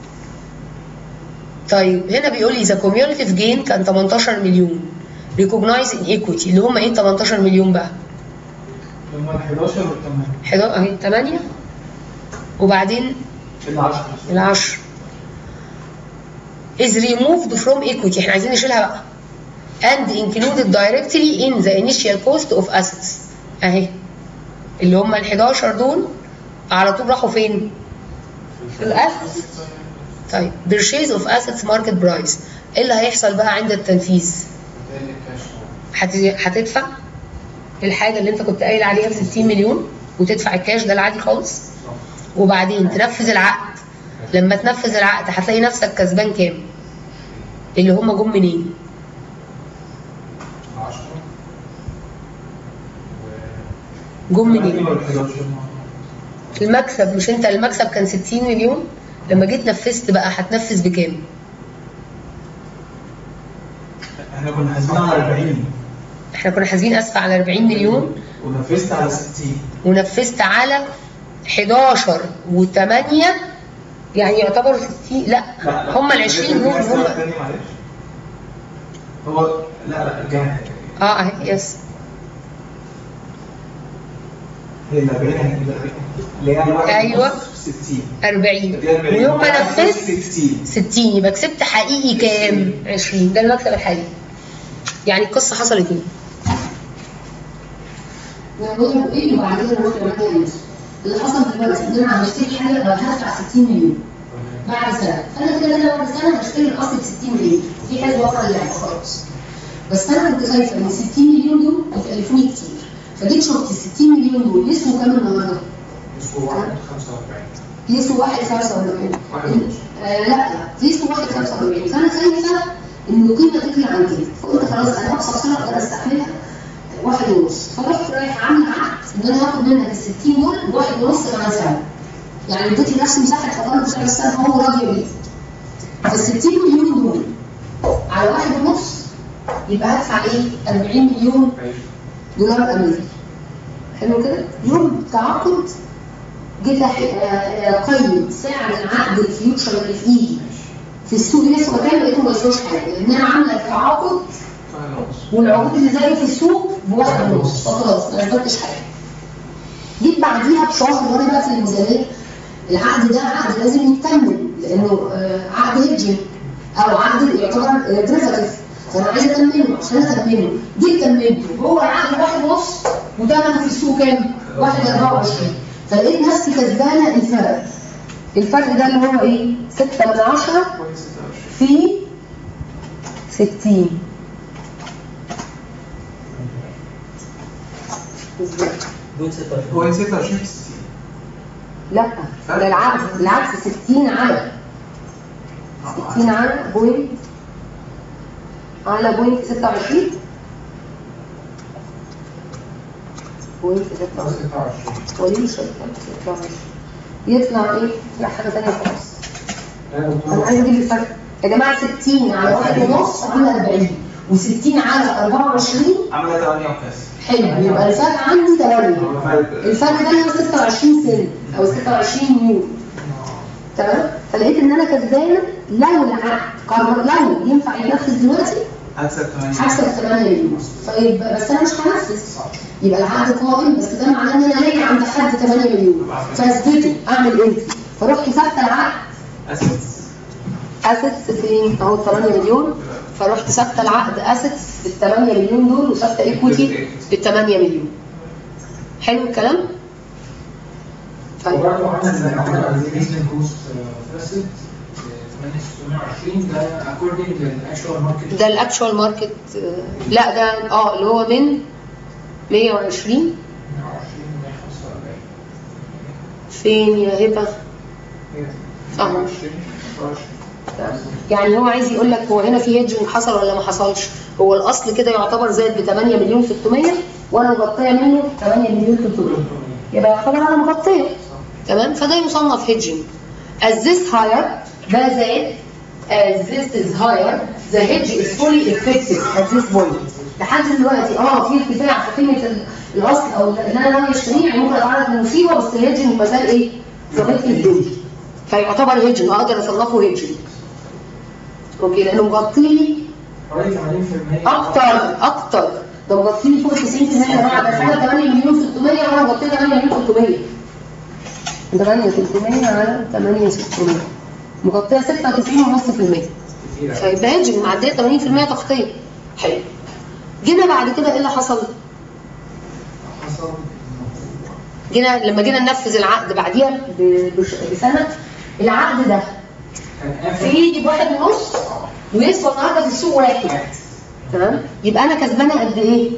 طيب هنا بيقول لي ذا كوميوليتيف جين كان 18 مليون ريكوجنايز ان ايكويتي اللي هم ايه 18 مليون بقى؟
هم ال 11 وال 8
11 اهي 8 وبعدين
ال 10
العشر is removed from equity احنا عايزين نشيلها بقى and included directly in the initial cost of assets اهي اللي هم ال 11 دول على طول راحوا فين؟ في الاسيتس طيب purchase of assets market price ايه اللي هيحصل بقى عند التنفيذ؟ هت- هتدفع الحاجه اللي انت كنت قايل عليها ب 60 مليون وتدفع الكاش ده العادي خالص وبعدين تنفذ العقد لما تنفذ العقد هتلاقي نفسك كسبان كام اللي هم جم منين
10
جم منين المكسب مش انت المكسب كان 60 مليون لما جيت نفذت بقى هتنفذ بكام
احنا كنا حاسبين على 40
احنا كنا حاسبين اسف على 40 مليون
ونفذت على 60
ونفذت على 11 و8 يعني يعتبر 60 لا هم ال 20 دول هم
تاني معلش هو لا لا رجعنا
اه اهي يس
هي ال 40 هي اللي هي الواحد
أيوة.
ونص 60
40
دي 40
ويوم ما
واحد ونص
نفذت
60
60 يبقى كسبت حقيقي كام 20 ده المكسب الحقيقي يعني القصه حصلت ايه نعمله ايه وبعد كده نروح لمكان النص اللي حصل دلوقتي ان انا هشتري حاجه أو هدفع 60 مليون بعد سنه فانا كده كده بعد سنه هشتري الاصل ب 60 مليون في حسبه اخرى اللعبه خلاص بس انا كنت خايفه ان 60 مليون دول هيكلفوني كتير فجيت شفت ال 60 مليون دول يسموا كام النهارده؟
اسمه 145
يسموا 1.45
واحد ونص.
آه لا يسموا 1.45 فانا خايفه ان القيمه تطلع عن كده فقلت خلاص انا اقصى خساره اقدر استحملها واحد ونص فرحت رايح عامل عقد ان انا هاخد منك ال 60 دول بواحد ونص مع سعر يعني اديت لنفسي مساحه خطر بسعر السنه هو راضي بيه فال 60 مليون دول على واحد ونص يبقى هدفع ايه؟ 40 مليون دولار امريكي حلو كده؟ يوم تعاقد جيت أح- آه، آه، اقيم سعر العقد الفيوتشر اللي في ايدي في السوق يسوى كام لقيته ما يسواش حاجه لان انا عامله التعاقد والعقود اللي زيه في السوق بواحد ونص فخلاص ما اثبتش حاجه جيت بعديها بشهر وانا بقى في الميزانيه العقد ده عقد لازم يكمل لانه آه، عقد هيدجنج او عقد يعتبر ديريفاتيف فانا عايزه اكمله عشان اكمله جيت كملته هو العقد واحد ونص وثمنه في السوق كام؟ واحد 24 فلقيت نفسي كسبانه الفرق الفرق ده اللي هو ايه؟ 6 من 10 في 60
بوينت 26
هو 26 في 60
لا ده العقد العقد 60 على 60 على بوينت على بوينت 26 بوينت 26 هو ليه مش هيطلع 26 يطلع ايه؟ يطلع حاجه ثانيه خالص انا عايز اجيب الفرق يا جماعه 60 على واحد ونص عامله 40 و60 على 24
عملها 8 وكاس
حلو يبقى الفرق عندي 8 الفرق ده اللي هو 26 سنت او 26 نيو تمام فلقيت ان انا كسبانه لو العقد قرر لو ينفع ينفذ دلوقتي
هكسب 8
هكسب 8 مليون فيبقى بس انا مش هنفذ يبقى العقد قائم بس ده معناه ان انا لاقي عند حد 8 مليون فاثبته اعمل انت فرحت ثابته العقد
اسيتس
اسيتس فين اهو 8 مليون فرحت ثابته العقد اسيتس بال 8 مليون دول وثابته ايكويتي بال 8 مليون حلو الكلام؟ طيب
وبرضه عمل الريزن كوست فاسد 8620 ده اكوردنج للاكشوال ماركت
ده الاكشوال ماركت لا ده اه اللي هو من 120 فين يا هبه؟ اهو يعني هو عايز يقول لك هو هنا في هيدجنج حصل ولا ما حصلش هو الاصل كده يعتبر زائد ب 8 مليون 600 وانا مغطيه منه 8 مليون 300 يبقى يعتبر انا مغطيه تمام فده يصنف هيدجنج as this higher ده زائد as this is higher the hedge is fully effective at this point لحد دلوقتي اه في ارتفاع في قيمه ال- الاصل او اللي انا ناوي اشتريه يعني ممكن اتعرض لمصيبه بس الهيدجنج ما زال ايه؟ ظابط لي الدنيا فيعتبر هيدجنج اقدر اصنفه هيدجنج اوكي لانه مغطي لي
حوالي 80%
اكتر اكتر ده مغطي لي فوق 90% بعد الحاجه 8 مليون 600 وانا مغطيه 8 مليون 300 8 300 على 8 600 مغطيه 96.5%
كتير
فيبقى هيدجنج معديه 80% تغطيه حلو جينا بعد كده ايه اللي حصل؟
حصل
جينا لما جينا ننفذ العقد بعديها ب- بش- بسنه العقد ده
كان
في
اخر
ايدي بواحد ونص ويسوى النهارده في السوق واحد تمام يبقى انا كسبانه قد ايه؟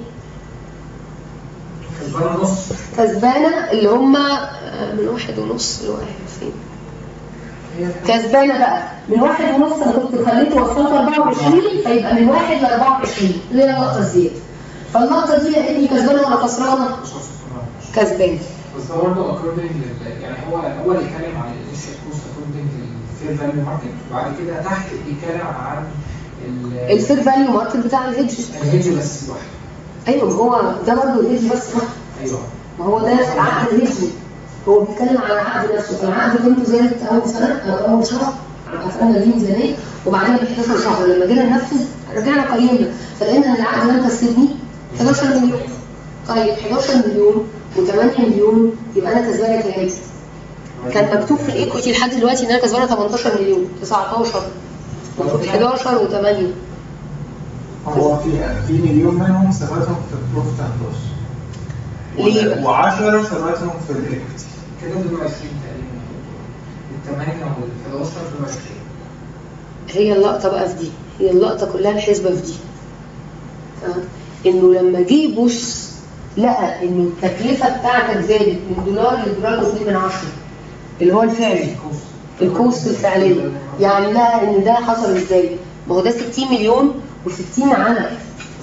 كسبانه نص
كسبانه اللي هم من واحد ونص لواحد فين؟ كسبانه بقى من واحد ونص انا كنت خليته وصلت 24 فيبقى من واحد ل 24 اللي هي نقطه زياده فالنقطه دي لقيتني كسبانه ولا خسرانه؟ كسبانه
بس ده برضه اكوردنج يعني هو الاول اتكلم عن الانيشال كوست اكوردنج للفير فاليو ماركت وبعد كده تحت بيتكلم عن ال-
الفير فاليو ماركت بتاع الهيدج
الهيدج بس لوحده
ايوه ما هو ده برضه الهيدج بس صح
ايوه
ما هو ده العقد الهجري هو بيتكلم عن العقد نفسه فالعقد قيمته زادت اول سنه او اول شهر قفلنا ليه ميزانيه وبعدين ب 11 شهر لما جينا ننفذ رجعنا قيمنا فلقينا ان العقد ده مكسبني 11 مليون طيب 11 مليون و8 مليون يبقى انا كسبانه كام؟ كان مكتوب في الايكويتي لحد دلوقتي ان انا كسبانه 18 مليون 19 المفروض 11 و8
هو في في مليون منهم ثبتهم في البروفيت اند لوس
ليه بقى؟
و10 ثروتهم في الايكوتي
كده دول 20 تقريبا الثمانية وال 11 دول 20
هي اللقطة بقى في دي هي اللقطة كلها الحسبة في دي تمام؟ انه لما جه يبص لقى انه التكلفة بتاعتك زادت من دولار لدولار و2 من عشرة اللي هو الفعلي الكوست الفعلية يعني لقى ان ده حصل ازاي ما هو ده 60 مليون و60 على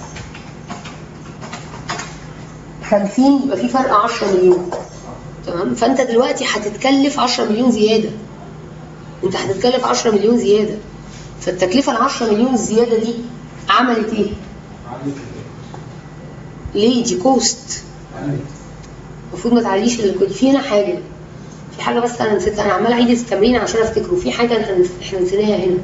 50 يبقى في فرق 10 مليون تمام فانت دلوقتي هتتكلف 10 مليون زيادة انت هتتكلف 10 مليون زيادة فالتكلفة ال 10 مليون الزيادة دي عملت ايه؟
عليك
ليه دي كوست
عليك
المفروض ما تعليش الكود في هنا حاجة في حاجة بس انا نسيتها انا عمال اعيد التمرين عشان افتكره في حاجة احنا احنا نسيناها هنا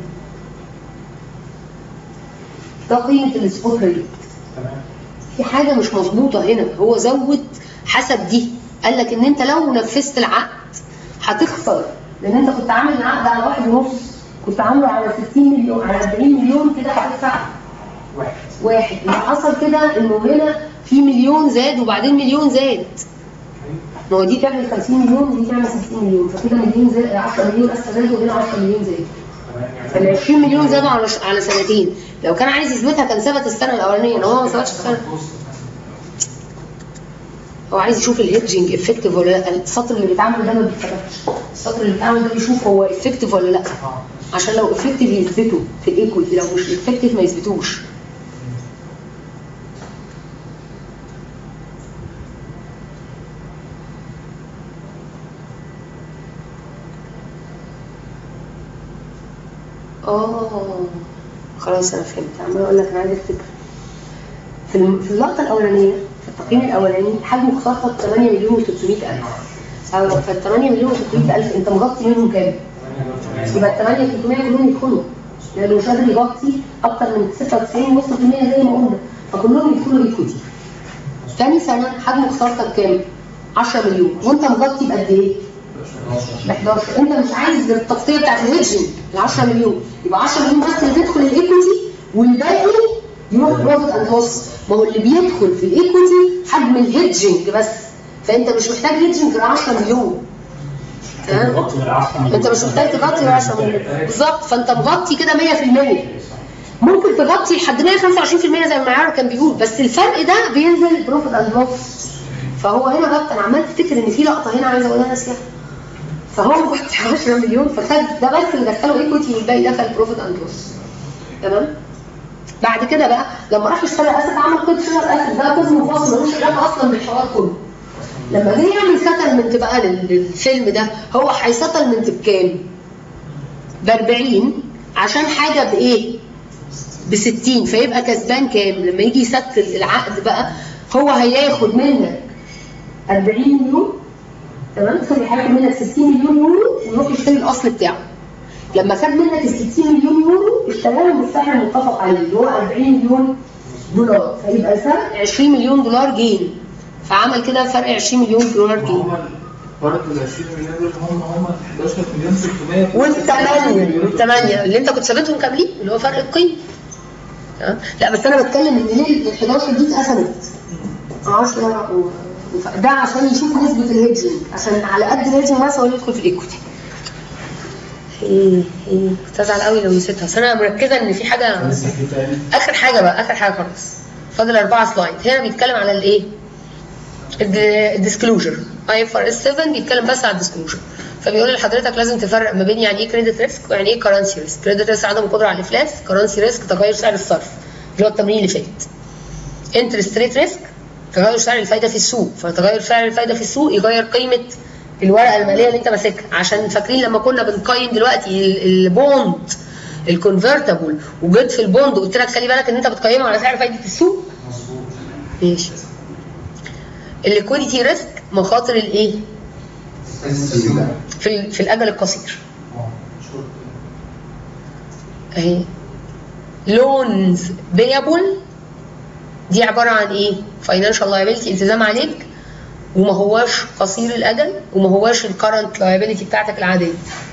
ده قيمة السبوت ريت
تمام
في حاجة مش مظبوطة هنا هو زود حسب دي قال لك ان انت لو نفذت العقد هتخسر لان انت كنت عامل العقد على واحد ونص كنت عامله على 60 مليون على 40 مليون كده هتدفع
واحد
واحد اللي حصل كده انه هنا في مليون زاد وبعدين مليون زاد ما هو دي تعمل 50 مليون ودي تعمل 60 مليون فكده مليون زاد 10 مليون لسه زادوا وهنا 10 مليون زاد
تمام يعني
فال 20 مليون زادوا على على سنتين لو كان عايز يثبتها كان ثبت السنه الاولانيه ان هو ما ثبتش السنه هو عايز يشوف الهيدجنج افكتيف ولا لا السطر اللي بيتعمل ده ما بيتثبتش السطر اللي بيتعمل ده بيشوف هو افكتيف ولا لا
اه
عشان لو افكتيف يثبته في الايكويتي لو مش افكتيف ما يثبتوش اه خلاص انا فهمت عمال اقول لك انا عايز افتكر في الم- في اللقطه الاولانيه في التقييم الاولاني حجم خسارتك 8 مليون و300 الف أو فال 8 مليون و300 الف انت مغطي منهم كام؟ يبقى ال 8 300 كلهم يدخلوا لانه مش قادر يغطي اكتر من 96.5% زي ما قلنا فكلهم يدخلوا ايكوتي تاني سنه حجم خسارتك كام؟ 10 مليون وانت مغطي بقد ايه؟ ب 11 انت مش عايز التغطيه بتاعت الهيدجنج ال 10 مليون يبقى 10 مليون بس اللي تدخل الايكوتي والباقي يروح بروفيت اند لوس ما هو اللي بيدخل في الايكوتي حجم الهيدجنج بس فانت مش محتاج هيدجنج غير 10 مليون تمام
تغطي ال 10 مليون
انت مش محتاج تغطي ال 10 مليون بالظبط فانت مغطي كده 100% ممكن تغطي لحد 125% زي ما معيار كان بيقول بس الفرق ده بينزل بروفيت اند لوس فهو هنا بقى انا عمال افتكر ان في لقطه هنا عايزه اقولها ناسيها فهو مغطي 10 مليون فخد ده بس اللي دخله ايكوتي والباقي دخل بروفيت اند لوس تمام بعد كده بقى لما راح يشتري اسد عمل قيد شهر اسد ده قسم منفصل ملوش علاقه اصلا بالحوار كله لما جه يعمل سيتلمنت بقى لل- للفيلم ده هو هيسيتلمنت بكام؟ ب 40 عشان حاجه بايه؟ ب 60 فيبقى كسبان كام؟ لما يجي يسجل العقد بقى هو هياخد منك 40 مليون تمام؟ سوري هياخد منك 60 مليون يورو ويروح يشتري الاصل بتاعه. لما خد منك ال 60 مليون يورو اشتراهم بالسعر المتفق عليه اللي هو 40 مليون دولار فيبقى الفرق 20 مليون دولار جين فعمل كده فرق 20 مليون دولار جين
هم برضه ال 20 مليون دول هم هم ال 11 مليون 600
والثمانية والثمانية اللي انت كنت ثابتهم كاملين اللي هو فرق القيمة تمام؟ لا بس انا بتكلم ان ليه ال 11 دي اتقسمت 10 و... وف- ده عشان يشوف نسبة الهيدجنج عشان على قد الهيدجنج بس هو اللي يدخل في الايكوتي ايه ايه كنت ازعل قوي لو نسيتها بس انا مركزه ان في حاجه
لسه في تاني
اخر حاجه بقى اخر حاجه خالص فاضل اربعه سلايد هنا بيتكلم على الايه الديسكلوجر اي اف ار اس 7 بيتكلم بس على الديسكلوجر فبيقول لحضرتك لازم تفرق ما بين يعني ايه كريدت ريسك ويعني ايه كرنسي ريسك كريدت ريسك عدم القدره على الافلاس كرنسي ريسك تغير سعر الصرف اللي هو التمرين اللي فات انترست ريت ريسك تغير سعر الفايده في السوق فتغير سعر الفايده في السوق يغير قيمه الورقه الماليه اللي انت ماسكها عشان فاكرين لما كنا بنقيم دلوقتي ال- البوند الكونفرتبل وجيت في البوند قلت لك خلي بالك ان انت بتقيمه على سعر فايده السوق
مظبوط
ماشي الليكويديتي ريسك مخاطر الايه في ال- في الاجل القصير اهي لونز بيبل دي عباره عن ايه فاينانشال لايبيلتي التزام عليك وما هواش قصير الاجل وما هواش الكرنت لايبيلتي بتاعتك العاديه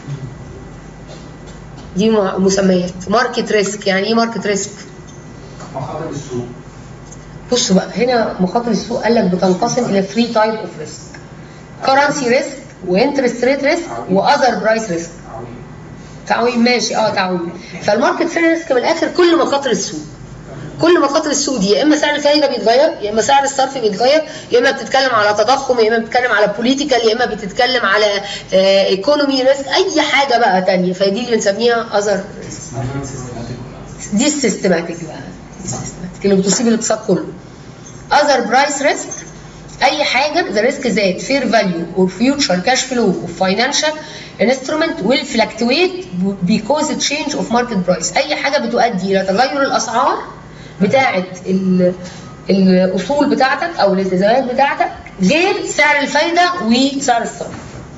دي م- مسميات ماركت ريسك يعني ايه ماركت ريسك
مخاطر السوق
بصوا بقى هنا مخاطر السوق قال لك بتنقسم الى 3 تايب اوف ريسك كرنسي ريسك وانترست ريت ريسك واذر برايس ريسك
تعويض
تعويم ماشي اه تعويم فالماركت فير ريسك من الاخر كل مخاطر السوق كل مخاطر السوق دي يا اما سعر الفايده بيتغير يا اما سعر الصرف بيتغير يا اما بتتكلم على تضخم يا اما بتتكلم على بوليتيكال يا اما بتتكلم على ايكونومي ريسك اي حاجه بقى تانية فدي اللي بنسميها اذر دي السيستماتيك بقى السيستماتيك اللي بتصيب الاقتصاد كله اذر برايس ريسك اي حاجه the risk that fair value or future cash flow of financial instrument will fluctuate because of change of market price اي حاجه بتؤدي الى تغير الاسعار بتاعه ال- الاصول بتاعتك او الالتزامات بتاعتك غير سعر الفايده وسعر الصرف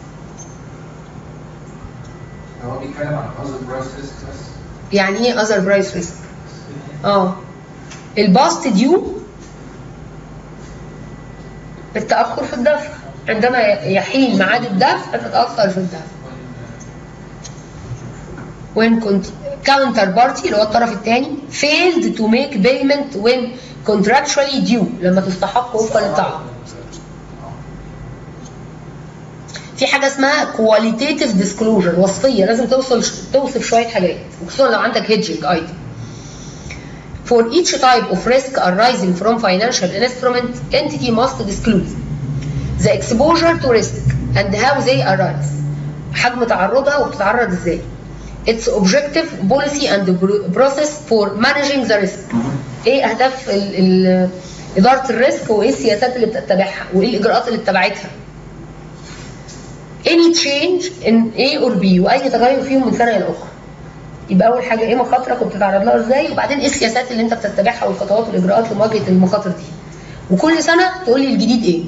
هو بيتكلم عن other برايس ريسك بس
يعني ايه اذر برايس ريسك اه الباست ديو التاخر في الدفع عندما يحين ميعاد الدفع تتاخر في الدفع when counter party اللي هو الطرف الثاني failed to make payment when contractually due لما تستحق وفقا للتعاقد في حاجه اسمها qualitative disclosure وصفيه لازم توصل توصف شويه حاجات وخصوصا لو عندك hedging item For each type of risk arising from financial instrument, entity must disclose the exposure to risk and how they arise. حجم تعرضها وبتتعرض ازاي. Its objective, policy and process for managing the risk. ايه اهداف ال ال اداره الريسك وايه السياسات اللي بتتبعها وايه الاجراءات اللي اتبعتها. any change in A or B واي تغير فيهم من سنه الى اخرى. يبقى اول حاجه ايه مخاطرك وبتتعرض لها ازاي وبعدين ايه السياسات اللي انت بتتبعها والخطوات والاجراءات لمواجهه المخاطر دي وكل سنه تقول لي الجديد ايه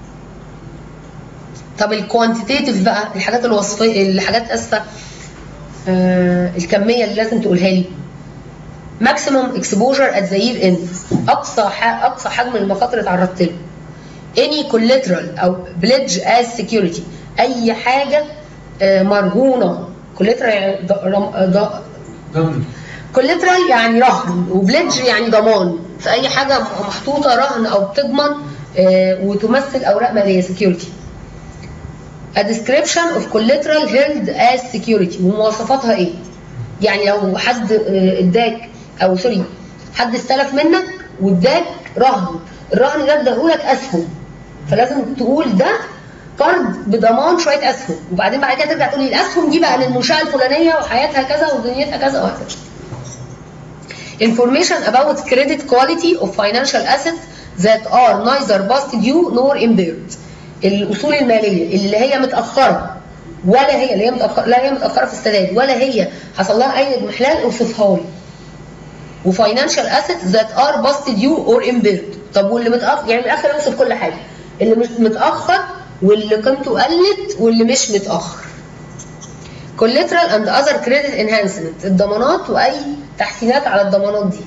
طب الكوانتيتيف بقى الحاجات الوصفيه الحاجات اسفه آه الكميه اللي لازم تقولها لي ماكسيموم اكسبوجر ات ذا يير اند اقصى ح- اقصى حجم المخاطر اتعرضت له any collateral او pledge as security اي حاجه آه، مرهونه collateral يعني ض- رم- ض-
ضمن
كوليترال يعني رهن وبليدج يعني ضمان في اي حاجه محطوطه رهن او بتضمن آه، وتمثل اوراق ماليه سكيورتي A description of collateral held as security ومواصفاتها ايه؟ يعني لو حد آه، اداك او سوري حد استلف منك واداك رهن الرهن ده اداهولك اسهم فلازم تقول ده قرض بضمان شويه اسهم وبعدين بعد كده ترجع تقول لي الاسهم دي بقى للمنشاه الفلانيه وحياتها كذا ودنيتها كذا وهكذا information about credit quality of financial assets that are neither past due nor impaired الاصول الماليه اللي هي متاخره ولا هي اللي هي متاخره لا هي متاخره في السداد ولا هي حصل لها اي اضمحلال اوصفها لي وفاينانشال اسيتس ذات ار باست ديو اور امبيرد طب واللي متاخر يعني من الاخر اوصف كل حاجه اللي مش متاخر واللي قيمته قلت واللي مش متاخر collateral and other credit enhancement الضمانات واي تحسينات على الضمانات دي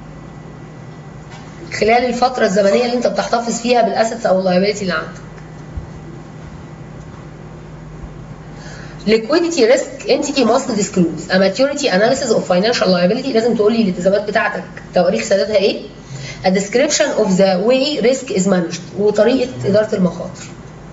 خلال الفتره الزمنيه اللي انت بتحتفظ فيها بالاسيتس او اللايبيلتي اللي عندك liquidity risk entity must disclose a maturity analysis of financial liability لازم تقول لي الالتزامات بتاعتك تواريخ سدادها ايه a description of the way risk is managed وطريقه اداره المخاطر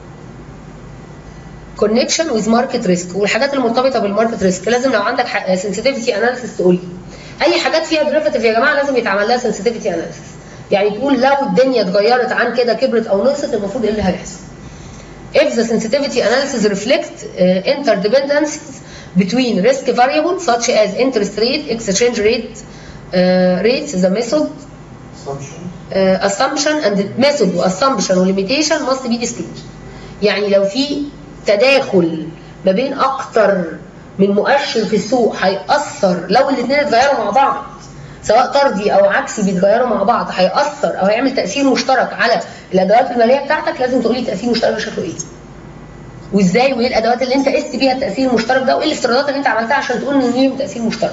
connection with market risk والحاجات المرتبطه بالماركت ريسك لازم لو عندك ح- sensitivity analysis تقول لي اي حاجات فيها derivative يا جماعه لازم يتعمل لها sensitivity analysis يعني تقول لو الدنيا اتغيرت عن كده كبرت او نقصت المفروض ايه اللي هيحصل if the sensitivity analysis reflect uh, interdependencies between risk variables such as interest rate, exchange rate, uh, rates, the method, uh, assumption and method assumption و limitation must be disclosed. يعني لو في تداخل ما بين اكتر من مؤشر في السوق هيأثر لو الاثنين اتغيروا مع بعض سواء طردي او عكسي بيتغيروا مع بعض هيأثر او هيعمل تأثير مشترك على الادوات الماليه بتاعتك لازم تقولي تأثير مشترك ده شكله ايه وازاي وايه الادوات اللي انت قست بيها التأثير المشترك ده وايه الافتراضات اللي انت عملتها عشان تقول ان ليهم تأثير مشترك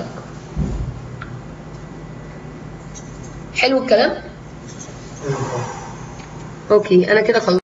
حلو الكلام اوكي انا كده خلصت